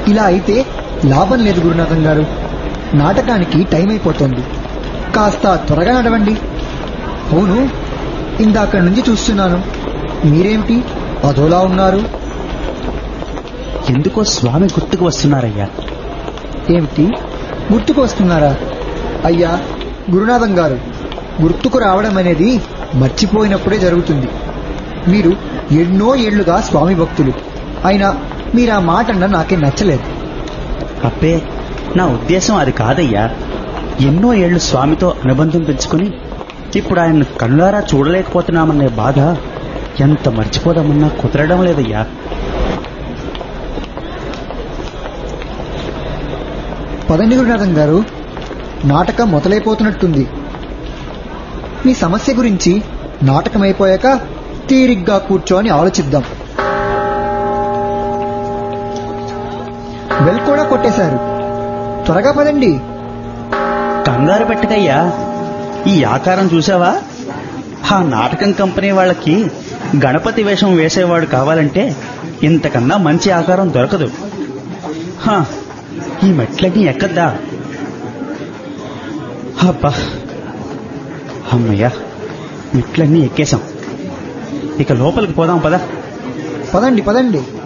ఇలా అయితే లాభం లేదు గురునాథం గారు నాటకానికి టైం అయిపోతోంది కాస్త త్వరగా నడవండి అవును ఇందాక నుంచి చూస్తున్నాను మీరేమిటి అదోలా ఉన్నారు ఎందుకో స్వామి గుర్తుకు వస్తున్నారయ్యా ఏమిటి గుర్తుకు వస్తున్నారా అయ్యా గురునాథం గారు గుర్తుకు రావడం అనేది మర్చిపోయినప్పుడే జరుగుతుంది మీరు ఎన్నో ఏళ్లుగా స్వామి భక్తులు అయినా మీరు ఆ మాట అన్న నాకే నచ్చలేదు అబ్బే నా ఉద్దేశం అది కాదయ్యా ఎన్నో ఏళ్లు స్వామితో అనుబంధం పెంచుకుని ఇప్పుడు ఆయన కనులారా చూడలేకపోతున్నామనే బాధ ఎంత మర్చిపోదామన్నా కుదరడం లేదయ్యా పదండి గురునాథం గారు నాటకం మొదలైపోతున్నట్టుంది మీ సమస్య గురించి నాటకం అయిపోయాక తీరిగ్గా కూర్చొని ఆలోచిద్దాం బెల్ కూడా కొట్టేశారు త్వరగా పదండి కంగారు పెట్టకయ్యా ఈ ఆకారం చూసావా ఆ నాటకం కంపెనీ వాళ్ళకి గణపతి వేషం వేసేవాడు కావాలంటే ఇంతకన్నా మంచి ఆకారం దొరకదు హా, ఈ మెట్లన్నీ ఎక్కద్దా అబ్బా అమ్మయ్యా మెట్లన్నీ ఎక్కేశాం ఇక లోపలికి పోదాం పదా పదండి పదండి